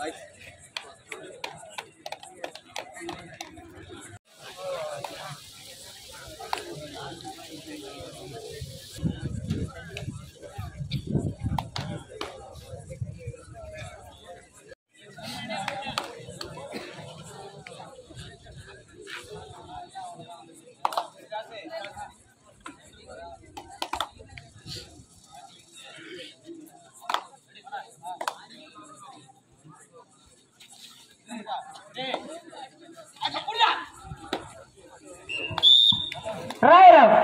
ராயிரம்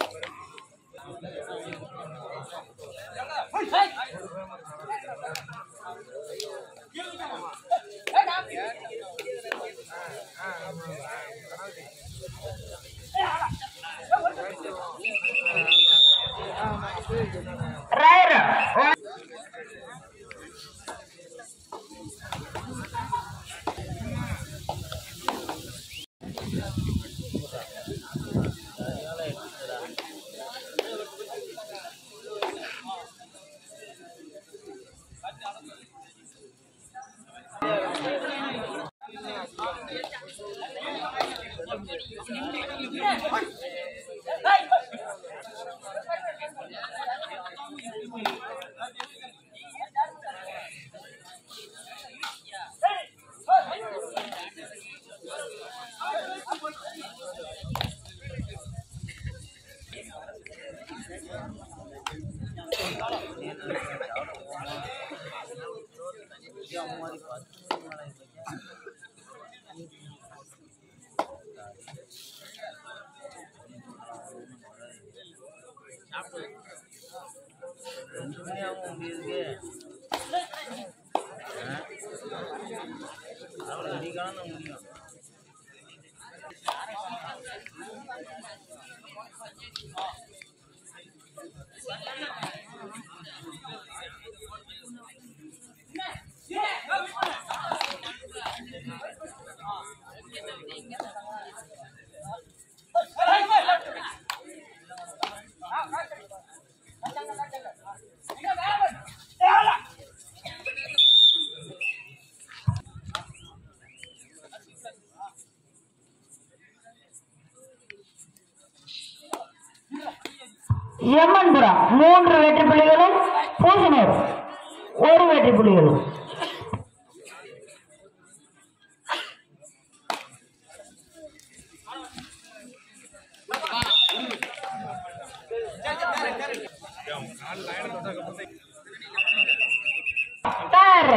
ராயிரம் எம்மன்புரம் மூன்று வெற்றி புள்ளிகளும் பூசனூர் ஒரு வெற்றி புள்ளிகளும் தாரை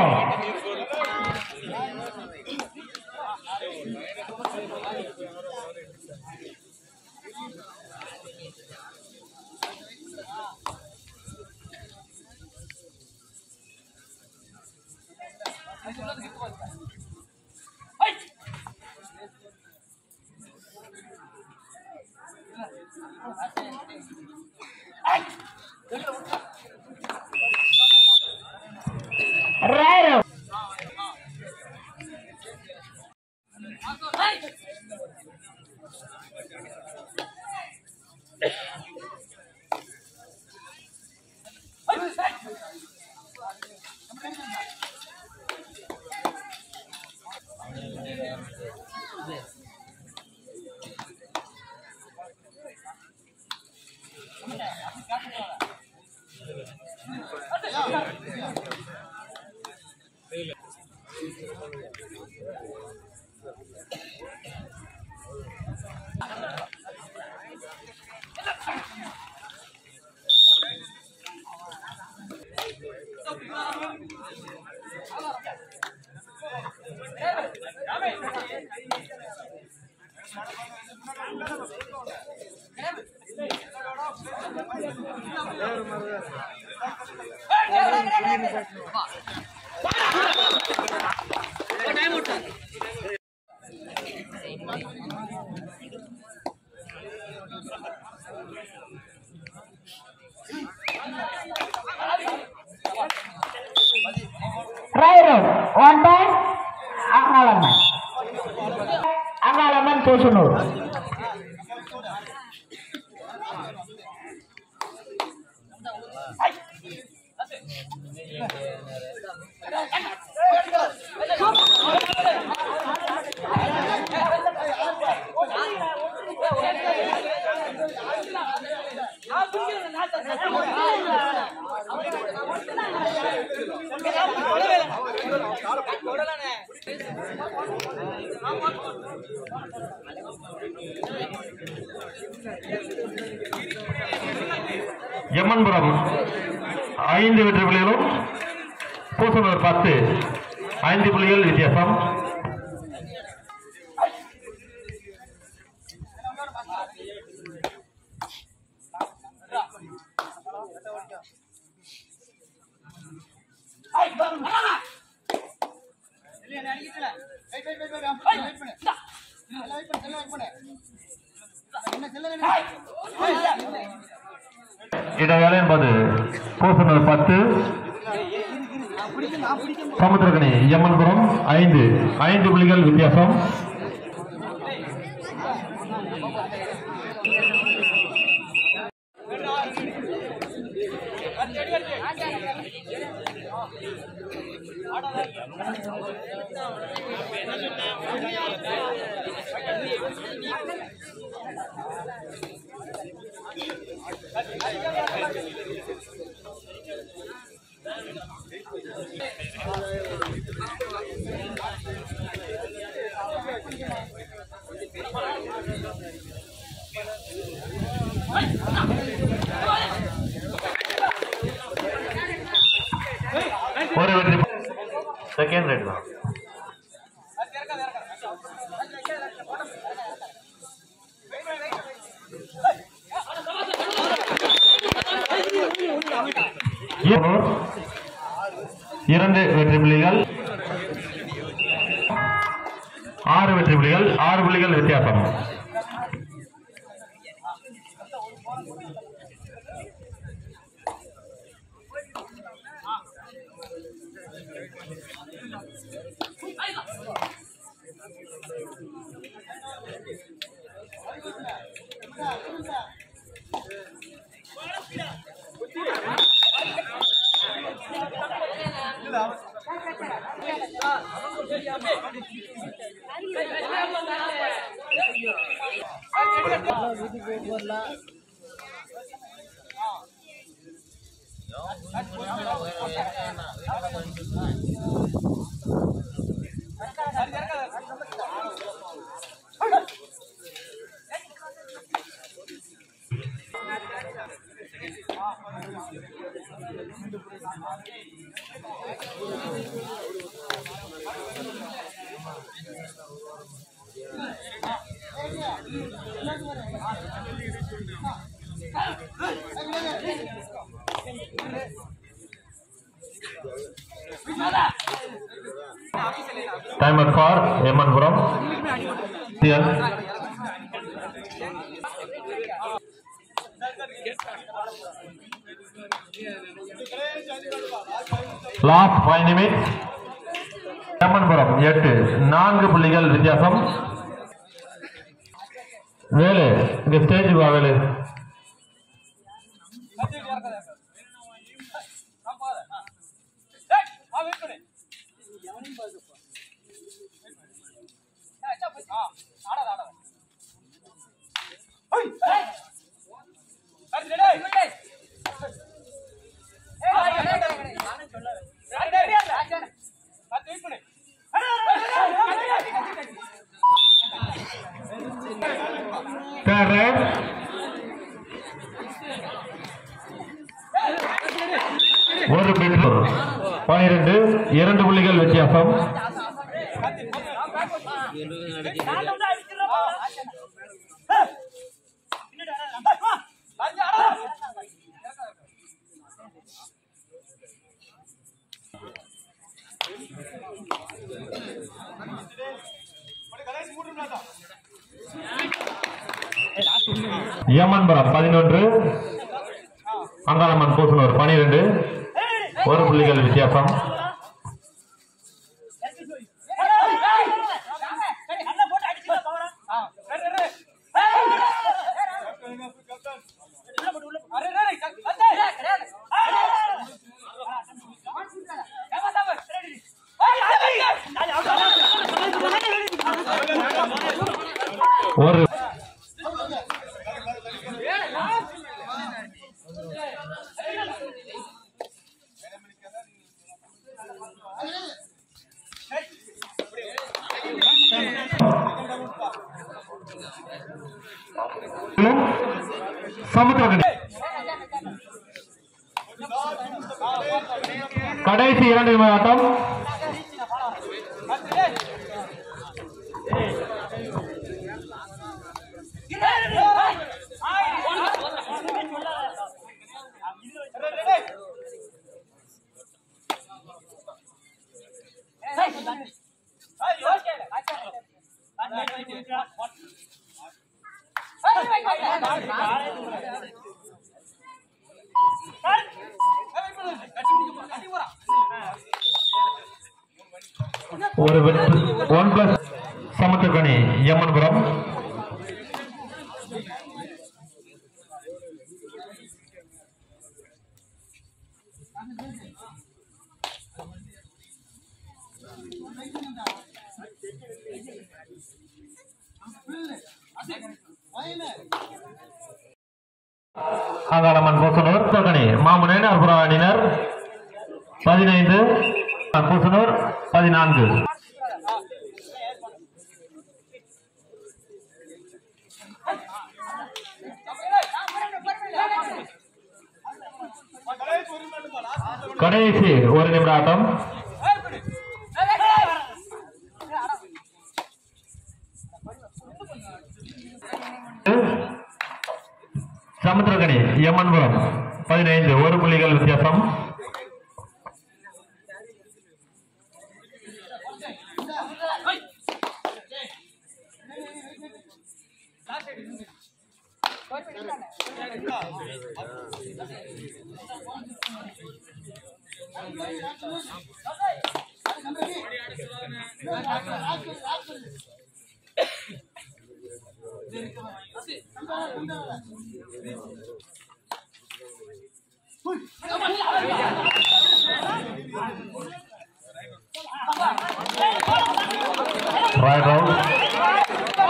ராயிரம் ராயிரம் ஒன் டைம் அங்காளம்மன் அங்காளம்மன் பூசனூர் எம்மன்புரம் ஐந்து வெற்றி புள்ளிகளும் பூசனூர் பத்து ஐந்து புள்ளிகள் வித்தியாசம் இடைவேளை என்பது பூசனூர் பத்து சமுத்திரகனி எம்மன்புரம் ஐந்து ஐந்து புள்ளிகள் வித்தியாசம் ஒரு வெற்றி செகண்ட் ரேட் தான் ஈரோடு இரண்டு வெற்றி புள்ளிகள் ஆறு வெற்றி புள்ளிகள் ஆறு புள்ளிகள் வித்தியாசம் டைமர் ஃபார் எம்மன்புரம் சிஎல் லாஸ்ட் ஃபைவ் நிமிட் எம்மன்புரம் எட்டு நான்கு புள்ளிகள் வித்தியாசம் வேலு இங்க ஸ்டேஜ் வா வேலு தேர்ட் ரைட் ஒரு மீட்டர் பனிரெண்டு இரண்டு புள்ளிகள் வித்தியாசம் ஏமன்புரம் பதினொன்று அங்காளம்மன் பூசனூர் பனிரெண்டு ஒரு புள்ளிகள் வித்தியாசம் ஒரு சமுத்திரகனி கடைசி இரண்டு நிமிட ஆட்டம் ஒரு வெற்றி ஒன் பிளஸ் சமுத்திரகனி எம்மன்புரம் ஆங்காளம்மன் பூசனூர் தொகனி மாமுனேனார்புரம் அணியினர் பதினைந்து பூசனூர் பதினான்கு கடைசி ஒரு நிமிட ஆட்டம் சமுத்திரகனி எம்மன்புரம் பதினைந்து ஒரு புள்ளிகள் வித்தியாசம் Right out.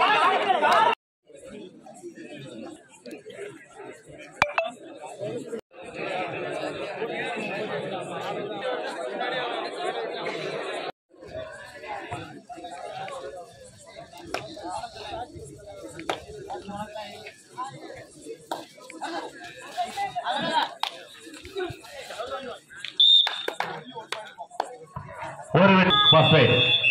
ஒரு வெற்றி ஃபர்ஸ்ட் ரைட்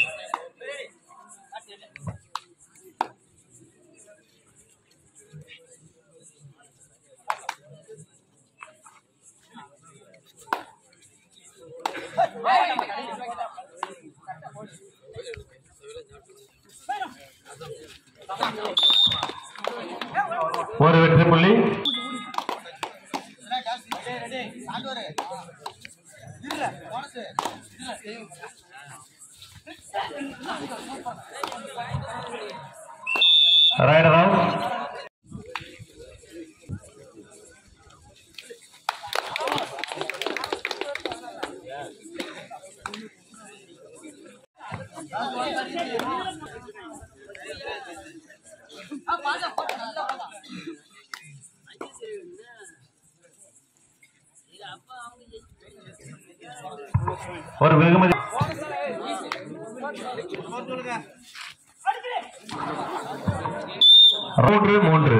ஒரு வெற்றி புள்ளி ரைடர் அவுட் ஒரு வெகுமதி மூன்று மூன்று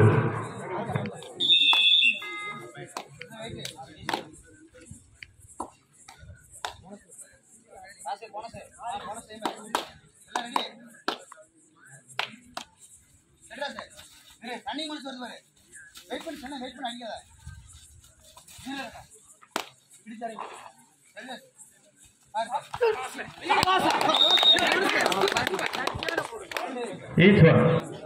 ரன்னிங் முடிச்சு வருது பாரு வெயிட் பண்ணி சொன்ன வெயிட் பண்ணி அடிக்காத பிடிச்சாரிங்க each one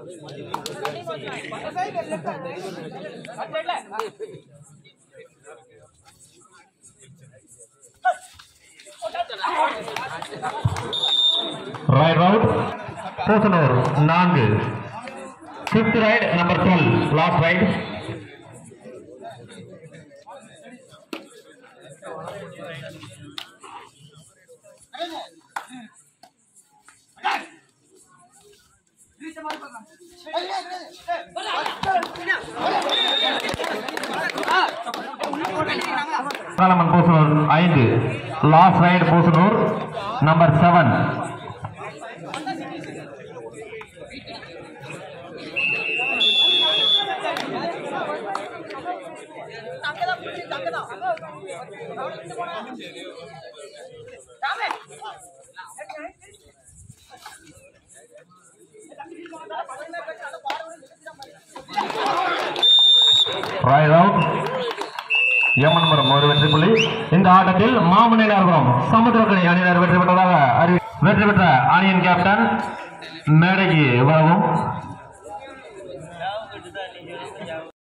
right out Poosanur நான்கு fifth right number twelve last right காலமன் பூசனூர் ஐந்து last right Poosanur number seven right out Emmanpuram ஒரு வெற்றி புள்ளி இந்த ஆட்டத்தில் மாமனிதர்புரம் சமுத்திரக்கணி அணியினர் வெற்றி பெற்றதாக அறிவி வெற்றி பெற்ற அணியின் கேப்டன் மேடைக்கு வரவும்